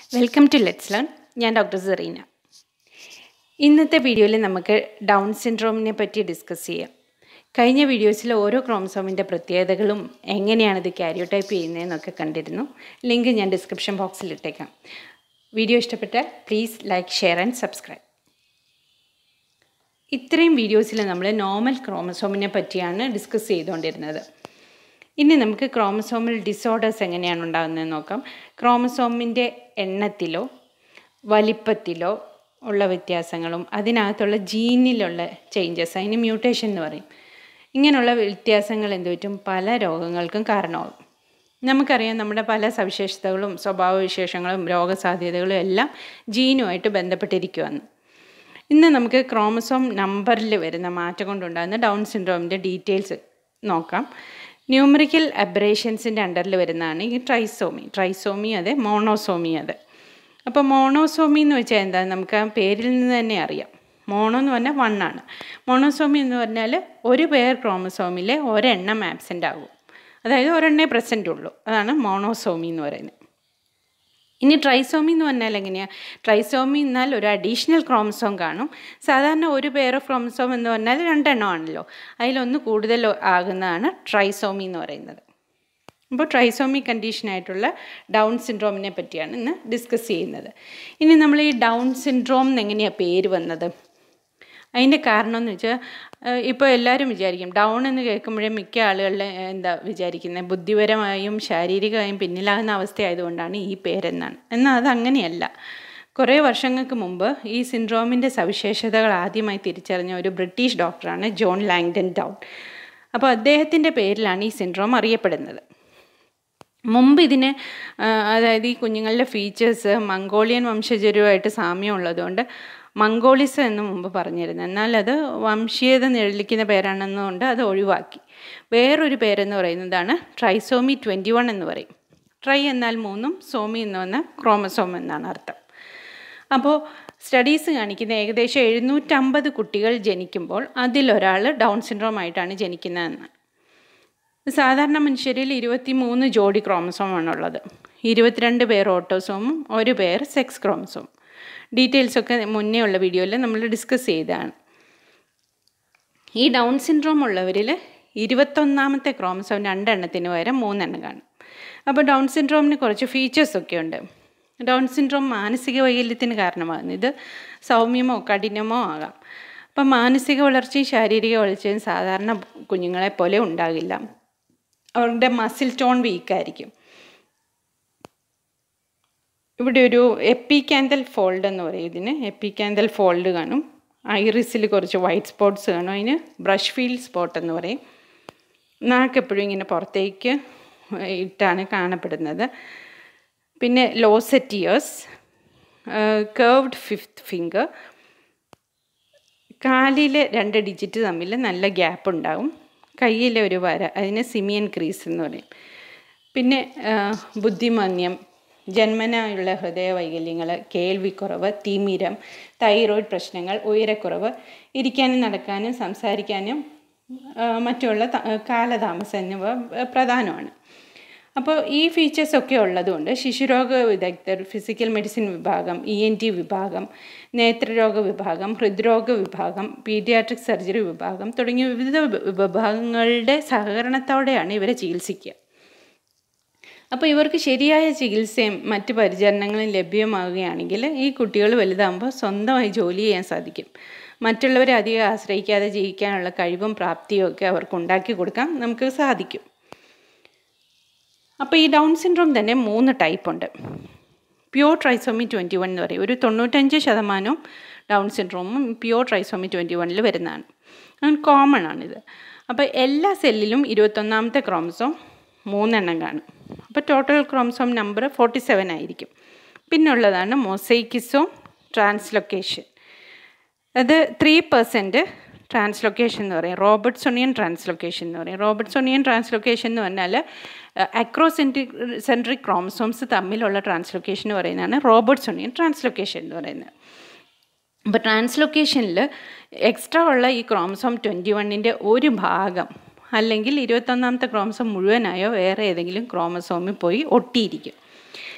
welcome to Let's Learn ഞാൻ doctor Serena ഇന്നത്തെ വീഡിയോയിൽ നമുക്ക് ഡൗൺ സിൻഡ്രോമിനെ പറ്റി ഡിസ്കസ് ചെയ്യാം കഴിഞ്ഞ വീഡിയോസിൽ ഓരോ ക്രോമസോമിൻ്റെ പ്രത്യേകതകളും എങ്ങനെയാണ് ഇത് കാരിയോടൈപ്പ് ചെയ്യുന്നതെന്നൊക്കെ കണ്ടിരുന്നു ലിങ്ക് ഞാൻ ഡിസ്ക്രിപ്ഷൻ ബോക്സിൽ ഇട്ടേക്കാം വീഡിയോ ഇഷ്ടപ്പെട്ടാൽ please like share and subscribe ഇത്രയും വീഡിയോസിൽ നമ്മൾ നോർമൽ ക്രോമസോമിനെ പറ്റിയാണ് ഡിസ്കസ് ചെയ്തുകൊണ്ടിരുന്നത് ഇനി നമുക്ക് ക്രോമസോമൽ ഡിസോർഡേഴ്സ് എങ്ങനെയാണ് ഉണ്ടാകുന്നതെന്ന് നോക്കാം ക്രോമസോമിൻ്റെ എണ്ണത്തിലോ വലിപ്പത്തിലോ ഉള്ള വ്യത്യാസങ്ങളും അതിനകത്തുള്ള ജീനിലുള്ള ചേഞ്ചസ് അതിന് മ്യൂട്ടേഷൻ എന്ന് പറയും ഇങ്ങനെയുള്ള വ്യത്യാസങ്ങൾ എന്ത് പറ്റും പല രോഗങ്ങൾക്കും കാരണമാകും നമുക്കറിയാം നമ്മുടെ പല സവിശേഷതകളും സ്വഭാവവിശേഷങ്ങളും രോഗസാധ്യതകളും എല്ലാം ജീനുമായിട്ട് ബന്ധപ്പെട്ടിരിക്കുമെന്ന് ഇന്ന് നമുക്ക് ക്രോമസോം നമ്പറിൽ വരുന്ന മാറ്റം കൊണ്ടുണ്ടാകുന്ന ഡൗൺ സിൻഡ്രോമിൻ്റെ ഡീറ്റെയിൽസ് നോക്കാം ന്യൂമറിക്കൽ അബ്രേഷൻസിൻ്റെ അണ്ടറിൽ വരുന്നതാണ് ഈ ട്രൈസോമി ട്രൈസോമി അതെ മോണോസോമി അതെ അപ്പോൾ മോണോസോമി എന്ന് വെച്ചാൽ എന്താ നമുക്ക് ആ പേരിൽ നിന്ന് തന്നെ അറിയാം മോണോ എന്ന് പറഞ്ഞാൽ വൺ ആണ് മോണോസോമി എന്ന് പറഞ്ഞാൽ ഒരു പേർ ക്രോമസോമിലെ ഒരെണ്ണം ആബ്സെൻ്റ് ആകും അതായത് ഒരെണ്ണേ പ്രസൻ്റ് ഉള്ളൂ അതാണ് മോണോസോമി എന്ന് പറയുന്നത് ഇനി ട്രൈസോമി എന്ന് പറഞ്ഞാൽ എങ്ങനെയാണ് ട്രൈസോമി എന്നാൽ ഒരു അഡീഷണൽ ക്രോമസോം കാണും സാധാരണ ഒരു പെയർ ഓഫ് ക്രോമസോം എന്ന് പറഞ്ഞാൽ രണ്ടെണ്ണം ആണല്ലോ അതിലൊന്ന് കൂടുതൽ ആകുന്നതാണ് ട്രൈസോമി എന്ന് പറയുന്നത് അപ്പോൾ ട്രൈസോമി കണ്ടീഷനായിട്ടുള്ള ഡൗൺ സിൻഡ്രോമിനെ പറ്റിയാണ് ഇന്ന് ഡിസ്കസ് ചെയ്യുന്നത് ഇനി നമ്മൾ ഈ ഡൗൺ സിൻഡ്രോം എന്നെങ്ങനെയാണ് പേര് വന്നത് അതിൻ്റെ കാരണം എന്ന് വെച്ചാൽ ഇപ്പോൾ എല്ലാവരും വിചാരിക്കും ഡൗൺ എന്ന് കേൾക്കുമ്പോഴേ മിക്ക ആളുകളിലെ എന്താ വിചാരിക്കുന്നത് ബുദ്ധിപരമായും ശാരീരികമായും പിന്നിലാകുന്ന അവസ്ഥയായതുകൊണ്ടാണ് ഈ പേരെന്നാണ് എന്നാൽ അതങ്ങനെയല്ല കുറേ വർഷങ്ങൾക്ക് മുമ്പ് ഈ സിൻഡ്രോമിൻ്റെ സവിശേഷതകൾ ആദ്യമായി തിരിച്ചറിഞ്ഞ ഒരു ബ്രിട്ടീഷ് ഡോക്ടറാണ് ജോൺ ലാങ്ഡൻ ഡൗൺ അപ്പോൾ അദ്ദേഹത്തിൻ്റെ പേരിലാണ് ഈ സിൻഡ്രോം അറിയപ്പെടുന്നത് മുമ്പ് ഇതിന് അതായത് ഈ കുഞ്ഞുങ്ങളുടെ ഫീച്ചേഴ്സ് മംഗോളിയൻ വംശജരുമായിട്ട് സാമ്യമുള്ളതുകൊണ്ട് മംഗോളിസം എന്ന് മുമ്പ് പറഞ്ഞിരുന്നു എന്നാൽ അത് വംശീയത നിഴലിക്കുന്ന പേരാണെന്നുകൊണ്ട് അത് ഒഴിവാക്കി വേറൊരു പേരെന്ന് പറയുന്നതാണ് ട്രൈസോമി ട്വൻറ്റി വൺ എന്ന് പറയും ട്രൈ എന്നാൽ മൂന്നും സോമി എന്ന് പറഞ്ഞാൽ ക്രോമസോം എന്നാണ് അർത്ഥം അപ്പോൾ സ്റ്റഡീസ് കാണിക്കുന്ന ഏകദേശം എഴുന്നൂറ്റമ്പത് കുട്ടികൾ ജനിക്കുമ്പോൾ അതിലൊരാൾ ഡൗൺ സിൻഡ്രോം ആയിട്ടാണ് ജനിക്കുന്നതെന്ന് സാധാരണ മനുഷ്യരിൽ ഇരുപത്തി മൂന്ന് ജോഡി ക്രോമസോമാണുള്ളത് ഇരുപത്തിരണ്ട് പേർ ഓട്ടോസോമും ഒരു പേർ സെക്സ് ക്രോമസോം ഡീറ്റെയിൽസൊക്കെ മുന്നേ ഉള്ള വീഡിയോയിൽ നമ്മൾ ഡിസ്കസ് ചെയ്തതാണ് ഈ ഡൗൺ സിൻഡ്രോം ഉള്ളവരിൽ ഇരുപത്തൊന്നാമത്തെ ക്രോമസോം രണ്ടെണ്ണത്തിന് പകരം മൂന്നെണ്ണം കാണും അപ്പോൾ ഡൗൺ സിൻഡ്രോമിന് കുറച്ച് ഫീച്ചേഴ്സൊക്കെ ഉണ്ട് ഡൗൺ സിൻഡ്രോം മാനസിക വൈകല്യത്തിന് കാരണമാകുന്നു ഇത് സൗമ്യമോ കഠിനമോ ആകാം അപ്പം മാനസിക വളർച്ചയും ശാരീരിക വളർച്ചയും സാധാരണ കുഞ്ഞുങ്ങളെ പോലെ ഉണ്ടാകില്ല അവരുടെ മസിൽ ടോൺ വീക്കായിരിക്കും ഇവിടെ ഒരു എപ്പിക്കാന്തൽ ഫോൾഡ് എന്ന് പറയും ഇതിന് എപ്പിക്കാന്തൽ ഫോൾഡ് കാണും ഐറിസിൽ കുറച്ച് വൈറ്റ് സ്പോട്ട്സ് കാണും അതിന് ബ്രഷ് ഫീൽഡ് സ്പോട്ട് എന്ന് പറയും നാക്ക് എപ്പോഴും ഇങ്ങനെ പുറത്തേക്ക് ഇട്ടാണ് കാണപ്പെടുന്നത് പിന്നെ low set ears curved fifth finger കാലിലെ രണ്ട് ഡിജിറ്റ് തമ്മിൽ നല്ല ഗ്യാപ്പ് ഉണ്ടാവും കയ്യിലെ ഒരു വര അതിന് സിമിയൻ ക്രീസ് എന്ന് പറയും പിന്നെ ബുദ്ധിമാന്യം ജന്മനായുള്ള ഹൃദയ വൈകല്യങ്ങൾ കേൾവിക്കുറവ് തിമിരം തൈറോയ്ഡ് പ്രശ്നങ്ങൾ ഉയരക്കുറവ് ഇരിക്കാനും നടക്കാനും സംസാരിക്കാനും മറ്റുള്ള കാലതാമസം എന്നിവ പ്രധാനമാണ് അപ്പോൾ ഈ ഫീച്ചേഴ്സൊക്കെ ഉള്ളതുകൊണ്ട് ശിശുരോഗ വിദഗ്ധർ ഫിസിക്കൽ മെഡിസിൻ വിഭാഗം ഇ എൻ ടി വിഭാഗം നേത്രരോഗ വിഭാഗം ഹൃദ്രോഗ വിഭാഗം പീഡിയാട്രിക് സർജറി വിഭാഗം തുടങ്ങിയ വിവിധ വിഭാഗങ്ങളുടെ സഹകരണത്തോടെയാണ് ഇവരെ ചികിത്സിക്കുക അപ്പോൾ ഇവർക്ക് ശരിയായ ചികിത്സയും മറ്റ് പരിചരണങ്ങളും ലഭ്യമാവുകയാണെങ്കിൽ ഈ കുട്ടികൾ വലുതാകുമ്പോൾ സ്വന്തമായി ജോലി ചെയ്യാൻ സാധിക്കും മറ്റുള്ളവരെ അധികം ആശ്രയിക്കാതെ ജീവിക്കാനുള്ള കഴിവും പ്രാപ്തിയും ഒക്കെ അവർക്ക് ഉണ്ടാക്കി കൊടുക്കാൻ നമുക്ക് സാധിക്കും അപ്പോൾ ഈ ഡൗൺ സിൻഡ്രോം തന്നെ മൂന്ന് ടൈപ്പ് ഉണ്ട് പ്യോർ ട്രൈസോമി ട്വൻറ്റി വൺ എന്ന് പറയും ഒരു തൊണ്ണൂറ്റഞ്ച് ശതമാനവും ഡൗൺ സിൻഡ്രോമും പ്യോർ ട്രൈസോമി ട്വൻറ്റി വണ്ണിൽ വരുന്നതാണ് അങ്ങനെ കോമൺ ആണിത് അപ്പോൾ എല്ലാ സെല്ലിലും ഇരുപത്തൊന്നാമത്തെ ക്രോമസോം മൂന്നെണ്ണം കാണും അപ്പോൾ total chromosome number forty seven ആയിരിക്കും പിന്നുള്ളതാണ് മൊസൈക്കിസോം ട്രാൻസ്ലൊക്കേഷൻ അത് ത്രീ പെർസെൻറ്റ് ട്രാൻസ്ലൊക്കേഷൻ എന്ന് പറയും റോബർട്ട്സോണിയൻ ട്രാൻസ്ലൊക്കേഷൻ എന്ന് പറയും റോബർട്ട്സോണിയൻ ട്രാൻസ്ലൊക്കേഷൻ എന്ന് പറഞ്ഞാൽ അക്രോസെൻട്രി സെൻട്രിക് ക്രോമസോംസ് തമ്മിലുള്ള ട്രാൻസ്ലൊക്കേഷൻ എന്ന് പറയുന്നതാണ് റോബർട്ട്സോണിയൻ ട്രാൻസ്ലൊക്കേഷൻ എന്ന് പറയുന്നത് അപ്പോൾ ട്രാൻസ്ലൊക്കേഷനിൽ എക്സ്ട്രാ ഉള്ള ഈ ക്രോമസോം ട്വൻറ്റി വണ്ണിൻ്റെ ഒരു ഭാഗം അല്ലെങ്കിൽ ഇരുപത്തൊന്നാമത്തെ ക്രോമസോം മുഴുവനായോ വേറെ ഏതെങ്കിലും ക്രോമസോമിൽ പോയി ഒട്ടിയിരിക്കും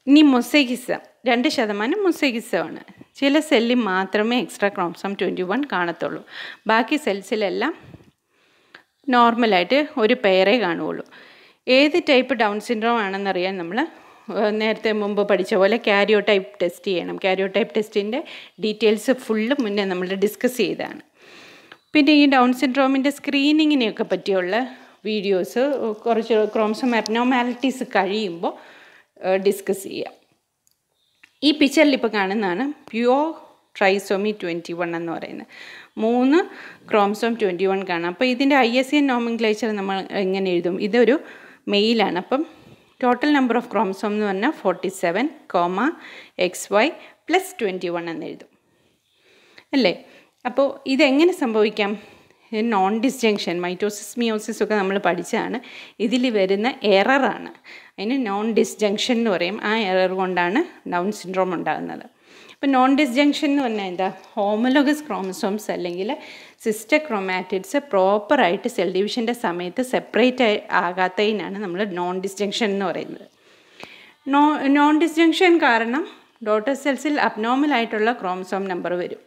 ഇനി മൊസൈക്കിസം രണ്ട് ശതമാനം മൊസൈക്കിസമാണ് ചില സെല്ലിൽ മാത്രമേ എക്സ്ട്രാ ക്രോംസോം ട്വൻറ്റി വൺ കാണത്തുള്ളൂ ബാക്കി സെൽസിലെല്ലാം നോർമലായിട്ട് ഒരു പെയറേ കാണുകയുള്ളൂ ഏത് ടൈപ്പ് ഡൗൺ സിൻഡ്രോം ആണെന്നറിയാൻ നമ്മൾ നേരത്തെ മുമ്പ് പഠിച്ച പോലെ കാരിയോ ടൈപ്പ് ടെസ്റ്റ് ചെയ്യണം കാരിയോ ടൈപ്പ് ടെസ്റ്റിൻ്റെ ഡീറ്റെയിൽസ് ഫുള്ള് മുന്നേ നമ്മൾ ഡിസ്കസ് ചെയ്തതാണ് പിന്നെ ഈ ഡൗൺ സിൻഡ്രോമിൻ്റെ സ്ക്രീനിങ്ങിനെയൊക്കെ പറ്റിയുള്ള വീഡിയോസ് കുറച്ച് ക്രോംസോം അബ്നോമാലിറ്റീസ് കഴിയുമ്പോൾ ഡിസ്കസ് ചെയ്യാം ഈ പിക്ചറിൽ ഇപ്പോൾ കാണുന്നതാണ് പ്യുവർ ട്രൈസോമി ട്വൻറ്റി വൺ എന്ന് പറയുന്നത് മൂന്ന് ക്രോംസോം ട്വൻറ്റി വൺ കാണാം അപ്പോൾ ഇതിൻ്റെ ഐ എസ് എൻ നോമിൻക്ലേച്ചർ നമ്മൾ എങ്ങനെ എഴുതും ഇതൊരു മെയിലാണ് അപ്പം ടോട്ടൽ നമ്പർ ഓഫ് ക്രോംസോം എന്ന് പറഞ്ഞാൽ forty seven comma X Y plus twenty one എന്ന് എഴുതും അല്ലേ അപ്പോൾ ഇതെങ്ങനെ സംഭവിക്കാം നോൺ ഡിസ്ജങ്ഷൻ മൈറ്റോസിസ് മിയോസിസ് ഒക്കെ നമ്മൾ പഠിച്ചതാണ് ഇതിൽ വരുന്ന എററാണ് അതിന് നോൺ ഡിസ്ജങ്ഷൻ എന്ന് പറയും ആ എറർ കൊണ്ടാണ് ഡൗൺ സിൻഡ്രോം ഉണ്ടാകുന്നത് അപ്പോൾ നോൺ ഡിസ്ജങ്ഷൻ എന്ന് പറഞ്ഞാൽ എന്താ ഹോമലോഗസ് ക്രോമസോംസ് അല്ലെങ്കിൽ സിസ്റ്റർ ക്രോമാറ്റിഡ്സ് പ്രോപ്പറായിട്ട് സെൽ ഡിവിഷൻ്റെ സമയത്ത് സെപ്പറേറ്റ് ആകാത്തതിനാണ് നമ്മൾ നോൺ ഡിസ്ജങ്ഷൻ എന്ന് പറയുന്നത് നോ നോൺ ഡിസ്ജങ്ഷൻ കാരണം ഡോട്ടർ സെൽസിൽ അബ്നോർമൽ ആയിട്ടുള്ള ക്രോമസോം നമ്പർ വരും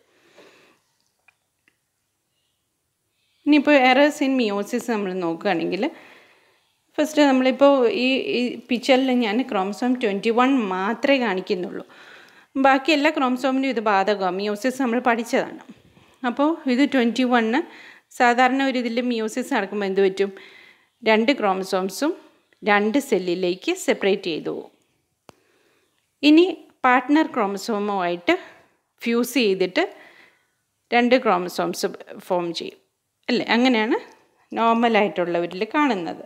ഇനിയിപ്പോൾ എറേഴ്സ് ഇൻ മിയോസിസ് നമ്മൾ നോക്കുകയാണെങ്കിൽ ഫസ്റ്റ് നമ്മളിപ്പോൾ ഈ ഈ പിക്ചറിൽ ഞാൻ ക്രോമസോം ട്വൻറ്റി വൺ മാത്രമേ കാണിക്കുന്നുള്ളൂ ബാക്കി എല്ലാ ക്രോമസോമിനും ഇത് ബാധകമാണ് മിയോസിസ് നമ്മൾ പഠിച്ചതാണ് അപ്പോൾ ഇത് ട്വൻറ്റി വണ്ണ് സാധാരണ ഒരു ഇതിൽ മിയോസിസ് നടക്കുമ്പോൾ എന്ത് പറ്റും രണ്ട് ക്രോമസോംസും രണ്ട് സെല്ലിലേക്ക് സെപ്പറേറ്റ് ചെയ്തു പോകും ഇനി പാർട്ട്ണർ ക്രോമസോമുമായിട്ട് ഫ്യൂസ് ചെയ്തിട്ട് രണ്ട് ക്രോമസോംസ് ഫോം ചെയ്യും അല്ലേ അങ്ങനെയാണ് നോർമലായിട്ടുള്ളവരിൽ കാണുന്നത്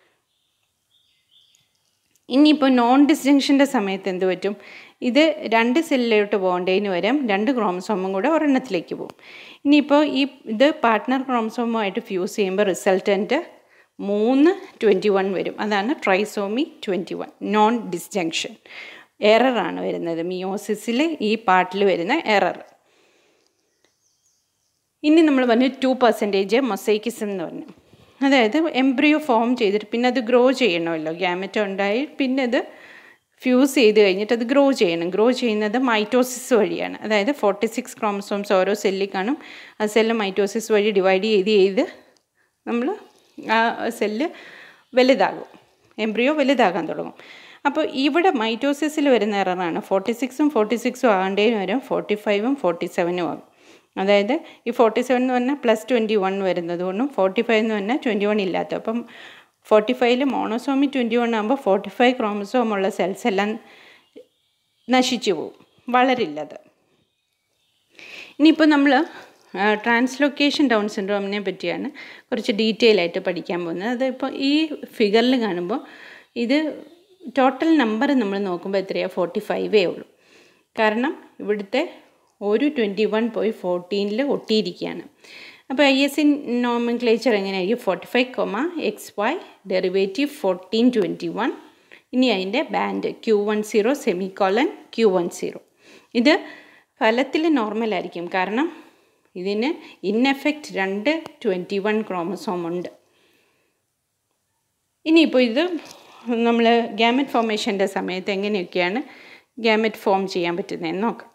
ഇനിയിപ്പോൾ നോൺ ഡിസ്ജങ്ഷൻ്റെ സമയത്ത് എന്ത് പറ്റും ഇത് രണ്ട് സെല്ലിലോട്ട് പോകേണ്ടതിന് വരാം രണ്ട് ക്രോമസോമും കൂടെ ഒരെണ്ണത്തിലേക്ക് പോകും ഇനിയിപ്പോൾ ഈ ഇത് പാർട്ട്ണർ ക്രോമസോമുമായിട്ട് ഫ്യൂസ് ചെയ്യുമ്പോൾ റിസൾട്ടൻറ്റ് മൂന്ന് ട്വൻറ്റി വൺ വരും അതാണ് trisomy twenty one non disjunction എററാണ് വരുന്നത് മിയോസിസിൽ ഈ പാർട്ടിൽ വരുന്ന എറർ ഇനി നമ്മൾ പറഞ്ഞു ടു പെർസെൻറ്റേജ് മൊസൈക്കിസം എന്ന് പറഞ്ഞു അതായത് എംബ്രിയോ ഫോം ചെയ്തിട്ട് പിന്നെ അത് ഗ്രോ ചെയ്യണമല്ലോ ഗ്യാമറ്റ ഉണ്ടായി പിന്നെ അത് ഫ്യൂസ് ചെയ്ത് കഴിഞ്ഞിട്ട് അത് ഗ്രോ ചെയ്യണം ഗ്രോ ചെയ്യുന്നത് മൈറ്റോസിസ് വഴിയാണ് അതായത് ഫോർട്ടി സിക്സ് ക്രോമസോംസ് ഓരോ സെല്ലിൽ കാണും ആ സെല്ല് മൈറ്റോസിസ് വഴി ഡിവൈഡ് ചെയ്ത് ചെയ്ത് നമ്മൾ ആ സെല്ല് വലുതാകും എംബ്രിയോ വലുതാകാൻ തുടങ്ങും അപ്പോൾ ഇവിടെ മൈറ്റോസിസിൽ വരുന്ന എററാണ് ഫോർട്ടി സിക്സും ഫോർട്ടി സിക്സും ആകേണ്ടതിന് വരും ഫോർട്ടി ഫൈവും ഫോർട്ടി സെവനും ആകും അതായത് ഈ ഫോർട്ടി സെവൻ എന്ന് പറഞ്ഞാൽ പ്ലസ് ട്വൻറ്റി വൺ വരുന്നത് കൊണ്ടും ഫോർട്ടി ഫൈവ് എന്ന് പറഞ്ഞാൽ ട്വൻറ്റി വൺ ഇല്ലാത്ത അപ്പം ഫോർട്ടി ഫൈവിൽ മോണോസോമി ട്വൻറ്റി വൺ ആകുമ്പോൾ ഫോർട്ടി ഫൈവ് ക്രോമസോം ഉള്ള സെൽസ് എല്ലാം നശിച്ചു പോകും വളരില്ലത് ഇനിയിപ്പോൾ നമ്മൾ ട്രാൻസ്ലൊക്കേഷൻ ഡൗൺ സിൻഡ്രോമിനെ പറ്റിയാണ് കുറച്ച് ഡീറ്റെയിൽ ആയിട്ട് പഠിക്കാൻ പോകുന്നത് അതിപ്പോൾ ഈ ഫിഗറിൽ കാണുമ്പോൾ ഇത് ടോട്ടൽ നമ്പർ നമ്മൾ നോക്കുമ്പോൾ എത്രയാണ് ഫോർട്ടി ഫൈവേ ഉള്ളൂ കാരണം ഇവിടുത്തെ ഒരു ട്വൻറ്റി വൺ പോയി ഫോർട്ടീനിൽ ഒട്ടിയിരിക്കുകയാണ് അപ്പോൾ ഐ എസ് ഇൻ നോമൻക്ലേച്ചർ എങ്ങനെയായിരിക്കും forty five comma X Y derivative fourteen twenty one ഇനി അതിൻ്റെ band q one zero semicolon q one zero ഇത് ഫലത്തിൽ നോർമലായിരിക്കും കാരണം ഇതിന് ഇൻ എഫക്റ്റ് രണ്ട് ട്വൻറ്റി വൺ ക്രോമസോം ഉണ്ട് ഇനിയിപ്പോൾ ഇത് നമ്മൾ ഗ്യാമറ്റ് ഫോർമേഷൻ്റെ സമയത്ത് എങ്ങനെയൊക്കെയാണ് ഗ്യാമറ്റ് ഫോം ചെയ്യാൻ പറ്റുന്നതെന്ന് നോക്കാം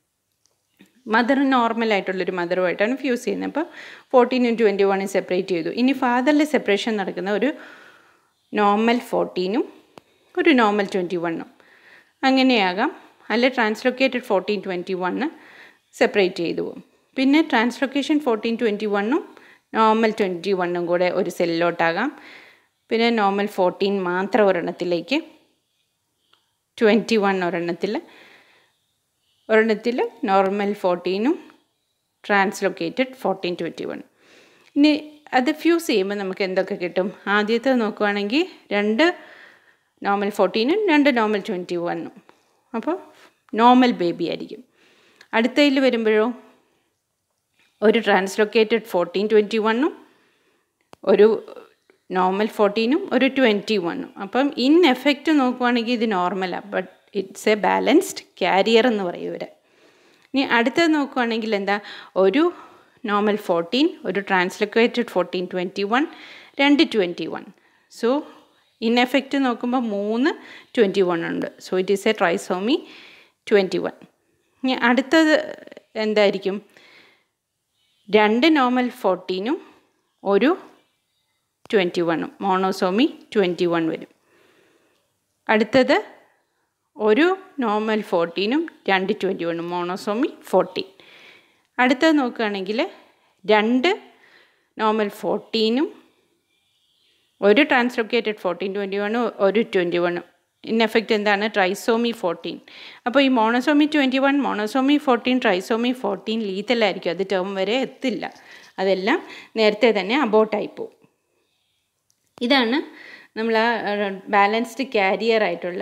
മദർ നോർമലായിട്ടുള്ളൊരു മദറുമായിട്ടാണ് ഫ്യൂസ് ചെയ്യുന്നത് അപ്പോൾ ഫോർട്ടീനും ട്വൻറ്റി വണ്ണും സെപ്പറേറ്റ് ചെയ്തു ഇനി ഫാദറിൽ സെപ്പറേഷൻ നടക്കുന്ന ഒരു നോർമൽ ഫോർട്ടീനും ഒരു നോർമൽ ട്വൻറ്റി വണ്ണും അങ്ങനെയാകാം അല്ല translocated fourteen twenty one separate ചെയ്തു പോകും പിന്നെ ട്രാൻസ്ലൊക്കേഷൻ ഫോർട്ടീൻ ട്വൻറ്റി വണ്ണും നോർമൽ ട്വൻറ്റി വണ്ണും കൂടെ ഒരു സെല്ലിലോട്ടാകാം പിന്നെ നോർമൽ ഫോർട്ടീൻ മാത്രം ഒരെണ്ണത്തിലേക്ക് ട്വൻറ്റി വൺ ഒരെണ്ണത്തിൽ ഒരെണ്ണത്തിൽ നോർമൽ ഫോർട്ടീനും ട്രാൻസ്ലൊക്കേറ്റഡ് ഫോർട്ടീൻ ട്വൻറ്റി വൺ ഇനി അത് ഫ്യൂസ് ചെയ്യുമ്പോൾ നമുക്ക് എന്തൊക്കെ കിട്ടും ആദ്യത്തെ നോക്കുവാണെങ്കിൽ രണ്ട് നോർമൽ ഫോർട്ടീനും രണ്ട് നോർമൽ ട്വൻറ്റി വണ്ണും അപ്പോൾ നോർമൽ ബേബി ആയിരിക്കും അടുത്തതിൽ വരുമ്പോഴോ ഒരു ട്രാൻസ്ലൊക്കേറ്റഡ് ഫോർട്ടീൻ ട്വൻറ്റി വണ്ണും ഒരു നോർമൽ ഫോർട്ടീനും ഒരു ട്വൻറ്റി വണ്ണും അപ്പം ഇൻ എഫക്റ്റ് നോക്കുവാണെങ്കിൽ ഇത് നോർമലാണ് but it's a balanced carrier എന്ന് പറയും ഇവർ ഇനി അടുത്തത് നോക്കുവാണെങ്കിൽ എന്താ ഒരു നോർമൽ ഫോർട്ടീൻ ഒരു ട്രാൻസ്ലൊക്കേറ്റഡ് ഫോർട്ടീൻ ട്വൻറ്റി വൺ രണ്ട് twenty one so in effect നോക്കുമ്പോൾ മൂന്ന് ട്വൻറ്റി വൺ ഉണ്ട് so it is a trisomy twenty one ഇനി അടുത്തത് എന്തായിരിക്കും രണ്ട് നോർമൽ ഫോർട്ടീനും ഒരു ട്വൻറ്റി വണ്ണും മോണോസോമി ട്വൻറ്റി വൺ വരും അടുത്തത് ഒരു നോർമൽ ഫോർട്ടീനും രണ്ട് ട്വൻറ്റി വണ്ണും മോണോസോമി ഫോർട്ടീൻ അടുത്തത് നോക്കുകയാണെങ്കിൽ രണ്ട് നോർമൽ ഫോർട്ടീനും ഒരു ട്രാൻസ്ലൊക്കേറ്റഡ് ഫോർട്ടീൻ ട്വൻറ്റി വണ്ണും ഒരു ട്വൻറ്റി വണ്ണും ഇൻ എഫക്റ്റ് എന്താണ് ട്രൈസോമി ഫോർട്ടീൻ അപ്പോൾ ഈ monosomy twenty one monosomy fourteen trisomy fourteen ലീത്തലായിരിക്കും അത് ടേം വരെ എത്തില്ല അതെല്ലാം നേരത്തെ തന്നെ അബോട്ടായി പോകും ഇതാണ് നമ്മൾ ആ ബാലൻസ്ഡ് ക്യാരിയർ ആയിട്ടുള്ള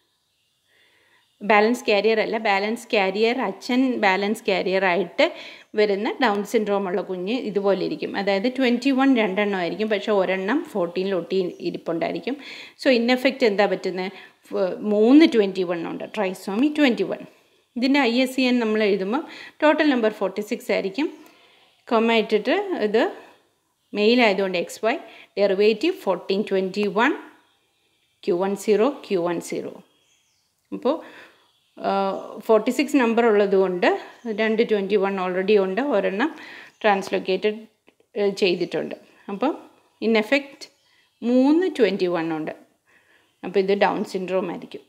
ബാലൻസ് ക്യാരിയർ അല്ല ബാലൻസ് ക്യാരിയർ അച്ഛൻ ബാലൻസ് ക്യാരിയർ ആയിട്ട് വരുന്ന ഡൗൺ സിൻഡ്രോം ഉള്ള കുഞ്ഞ് ഇതുപോലെ ഇരിക്കും അതായത് ട്വൻറ്റി വൺ രണ്ടെണ്ണം ആയിരിക്കും പക്ഷേ ഒരെണ്ണം ഫോർട്ടീനിൽ ഒട്ടി ഇരിപ്പുണ്ടായിരിക്കും സോ ഇൻ എഫക്റ്റ് എന്താ പറ്റുന്നത് മൂന്ന് ട്വൻറ്റി വൺ ഉണ്ട് ട്രൈസോമി ട്വൻറ്റി വൺ ഇതിൻ്റെ ഐ എസ് സി എൻ നമ്മൾ എഴുതുമ്പോൾ ടോട്ടൽ നമ്പർ ഫോർട്ടി സിക്സ് ആയിരിക്കും കൊമ ഇട്ടിട്ട് ഇത് മെയിൽ ആയതുകൊണ്ട് X Y derivative fourteen twenty one q one zero q one zero അപ്പോൾ ഫോർട്ടി സിക്സ് നമ്പർ ഉള്ളതുകൊണ്ട് രണ്ട് ട്വൻറ്റി വൺ ഓൾറെഡി ഉണ്ട് ഒരെണ്ണം ട്രാൻസ്ലൊക്കേറ്റഡ് ചെയ്തിട്ടുണ്ട് അപ്പം ഇൻ എഫക്റ്റ് മൂന്ന് ട്വൻറ്റി വൺ ഉണ്ട് അപ്പോൾ ഇത് ഡൗൺ സിൻഡ്രോം ആയിരിക്കും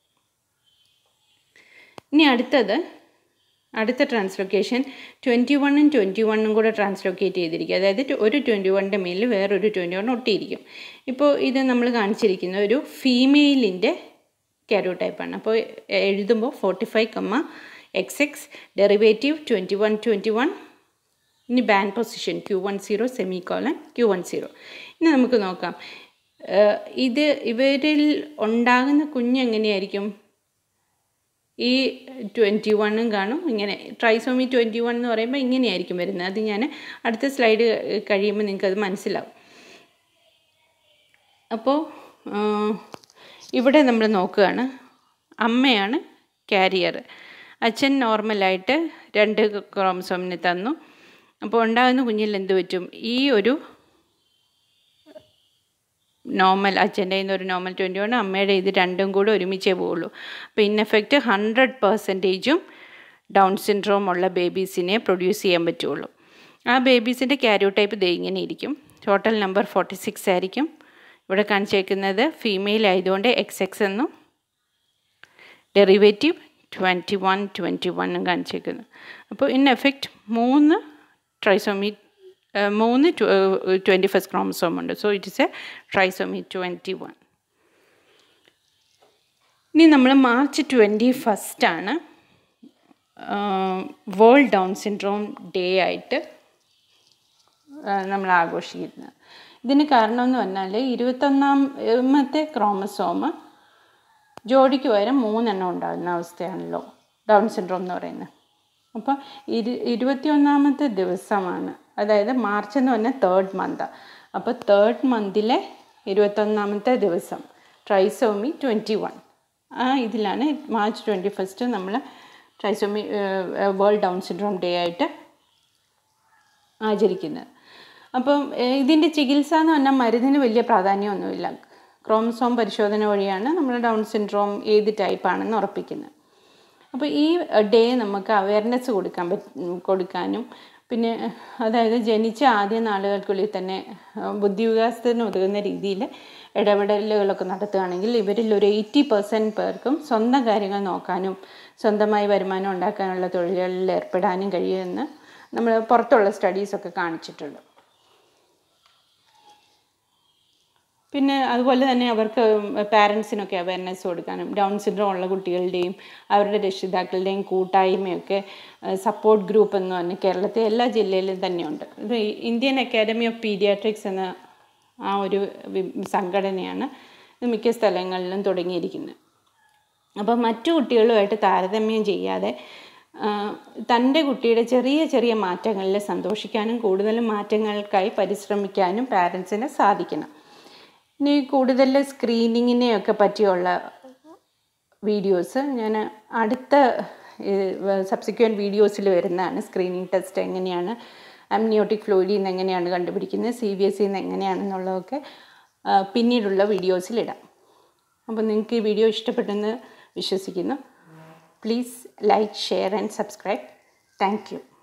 ഇനി അടുത്തത് അടുത്ത ട്രാൻസ്ലൊക്കേഷൻ ട്വൻറ്റി വണ്ണും ട്വൻറ്റി വണ്ണും കൂടെ ട്രാൻസ്ലൊക്കേറ്റ് ചെയ്തിരിക്കും അതായത് ഒരു ട്വൻറ്റി വണ്ണിൻ്റെ മേലിൽ വേറൊരു ട്വൻറ്റി വൺ ഒട്ടിയിരിക്കും ഇപ്പോൾ ഇത് നമ്മൾ കാണിച്ചിരിക്കുന്ന ഒരു ഫീമെയിലിൻ്റെ കാരോടൈപ്പാണ് അപ്പോൾ എഴുതുമ്പോൾ forty five comma X X derivative twenty one twenty one ഇനി band position q one zero semicolon q one zero ഇനി നമുക്ക് നോക്കാം ഇത് ഇവരിൽ ഉണ്ടാകുന്ന കുഞ്ഞ് എങ്ങനെയായിരിക്കും ഈ ട്വൻറ്റി വണ്ണും കാണും ഇങ്ങനെ ട്രൈസോമി ട്വൻറ്റി വൺ എന്ന് പറയുമ്പോൾ ഇങ്ങനെയായിരിക്കും വരുന്നത് അത് ഞാൻ അടുത്ത സ്ലൈഡ് കഴിയുമ്പോൾ നിങ്ങൾക്കത് മനസ്സിലാവും അപ്പോൾ ഇവിടെ നമ്മൾ നോക്കുകയാണ് അമ്മയാണ് ക്യാരിയർ അച്ഛൻ നോർമലായിട്ട് രണ്ട് ക്രോമസോമിന് തന്നു അപ്പോൾ ഉണ്ടാകുന്ന കുഞ്ഞിൽ എന്ത് പറ്റും ഈ ഒരു നോർമൽ അച്ഛൻ്റെ നിന്ന് ഒരു നോർമൽ ട്വൻറ്റി വൺ അമ്മയുടെ ഇത് രണ്ടും കൂടെ ഒരുമിച്ചേ പോവുള്ളൂ അപ്പോൾ ഇൻ എഫക്റ്റ് ഹൺഡ്രഡ് പെർസെൻറ്റേജും ഡൗൺ സിൻഡ്രോം ഉള്ള ബേബീസിനെ പ്രൊഡ്യൂസ് ചെയ്യാൻ പറ്റുള്ളൂ ആ ബേബീസിൻ്റെ കാരിയോടൈപ്പ് ദേ ഇങ്ങനെ ഇരിക്കും ടോട്ടൽ നമ്പർ ഫോർട്ടി സിക്സ് ആയിരിക്കും ഇവിടെ കാണിച്ചേക്കുന്നത് ഫീമെയിൽ ആയതുകൊണ്ട് എക്സ് എക്സ് എന്നും ഡെറിവേറ്റീവ് ട്വൻറ്റി വൺ ട്വൻറ്റി വണ്ണും കാണിച്ചേക്കുന്നു അപ്പോൾ ഇൻ എഫക്റ്റ് മൂന്ന് ട്രൈസോമി മൂന്ന് ട്വൻറ്റി ഫസ്റ്റ് ക്രോമസോം ഉണ്ട് so it is a trisomy twenty one ഇനി നമ്മൾ മാർച്ച് ട്വൻറ്റി ഫസ്റ്റാണ് വേൾഡ് ഡൗൺ സിൻഡ്രോം ഡേ ആയിട്ട് നമ്മൾ ആഘോഷിക്കുന്നത് ഇതിന് കാരണം എന്ന് പറഞ്ഞാൽ ഇരുപത്തൊന്നാമത്തെ ക്രോമസോമ് ജോഡിക്ക് പകരം മൂന്നെണ്ണം ഉണ്ടാകുന്ന അവസ്ഥയാണല്ലോ ഡൗൺ സിൻഡ്രോം എന്ന് പറയുന്നത് അപ്പോൾ ഇരു ഇരുപത്തിയൊന്നാമത്തെ ദിവസമാണ് അതായത് മാർച്ച് എന്ന് പറഞ്ഞാൽ തേർഡ് മന്ത് അപ്പോൾ തേർഡ് മന്തിലെ ഇരുപത്തൊന്നാമത്തെ ദിവസം ട്രൈസോമി ട്വൻറ്റി വൺ ആ ഇതിലാണ് മാർച്ച് ട്വൻറ്റി ഫസ്റ്റ് നമ്മൾ trisomy World Down Syndrome Day ആയിട്ട് ആചരിക്കുന്നത് അപ്പം ഇതിൻ്റെ ചികിത്സ എന്ന് പറഞ്ഞാൽ മരുന്നിന് വലിയ പ്രാധാന്യമൊന്നുമില്ല ക്രോമസോം പരിശോധന വഴിയാണ് നമ്മൾ ഡൗൺ സിൻഡ്രോം ഏത് ടൈപ്പാണെന്ന് ഉറപ്പിക്കുന്നത് അപ്പോൾ ഈ ഡേ നമുക്ക് അവയർനെസ് കൊടുക്കാൻ പറ്റും കൊടുക്കാനും പിന്നെ അതായത് ജനിച്ച ആദ്യ നാളുകൾക്കുള്ളിൽ തന്നെ ബുദ്ധിവികാസത്തിന് ഉതകുന്ന രീതിയിൽ ഇടപെടലുകളൊക്കെ നടത്തുകയാണെങ്കിൽ ഇവരിൽ ഒരു എയ്റ്റി പെർസെൻറ്റ് പേർക്കും സ്വന്തം കാര്യങ്ങൾ നോക്കാനും സ്വന്തമായി വരുമാനം ഉണ്ടാക്കാനുള്ള തൊഴിലുകളിൽ ഏർപ്പെടാനും കഴിയുമെന്ന് നമ്മൾ പുറത്തുള്ള സ്റ്റഡീസൊക്കെ കാണിച്ചിട്ടുണ്ട് പിന്നെ അതുപോലെ തന്നെ അവർക്ക് പാരൻസിനൊക്കെ അവയർനെസ് കൊടുക്കാനും ഡൗൺ സിൻഡ്രോം ഉള്ള കുട്ടികളുടെയും അവരുടെ രക്ഷിതാക്കളുടെയും കൂട്ടായ്മയൊക്കെ സപ്പോർട്ട് ഗ്രൂപ്പ് എന്ന് പറഞ്ഞ് കേരളത്തിലെ എല്ലാ ജില്ലയിലും തന്നെയുണ്ട് ഇത് ഇന്ത്യൻ അക്കാഡമി ഓഫ് പീഡിയാട്രിക്സ് എന്ന ആ ഒരു സംഘടനയാണ് ഇത് മിക്ക സ്ഥലങ്ങളിലും തുടങ്ങിയിരിക്കുന്നത് അപ്പോൾ മറ്റു കുട്ടികളുമായിട്ട് താരതമ്യം ചെയ്യാതെ തൻ്റെ കുട്ടിയുടെ ചെറിയ ചെറിയ മാറ്റങ്ങളിൽ സന്തോഷിക്കാനും കൂടുതൽ മാറ്റങ്ങൾക്കായി പരിശ്രമിക്കാനും പാരൻസിന് സാധിക്കണം ഇനി കൂടുതൽ സ്ക്രീനിങ്ങിനെയൊക്കെ പറ്റിയുള്ള വീഡിയോസ് ഞാൻ അടുത്ത സബ്സിക്വൻറ്റ് വീഡിയോസിൽ വരുന്നതാണ് സ്ക്രീനിങ് ടെസ്റ്റ് എങ്ങനെയാണ് അമ്നിയോട്ടിക് ഫ്ലൂയിഡിൽ നിന്ന് എങ്ങനെയാണ് കണ്ടുപിടിക്കുന്നത് സി ബി എസ് സിന്ന് എങ്ങനെയാണെന്നുള്ളതൊക്കെ ആ, പിന്നീടുള്ള വീഡിയോസിലിടാം അപ്പോൾ നിങ്ങൾക്ക് ഈ വീഡിയോ ഇഷ്ടപ്പെട്ടെന്ന് വിശ്വസിക്കുന്നു please like share and subscribe thank U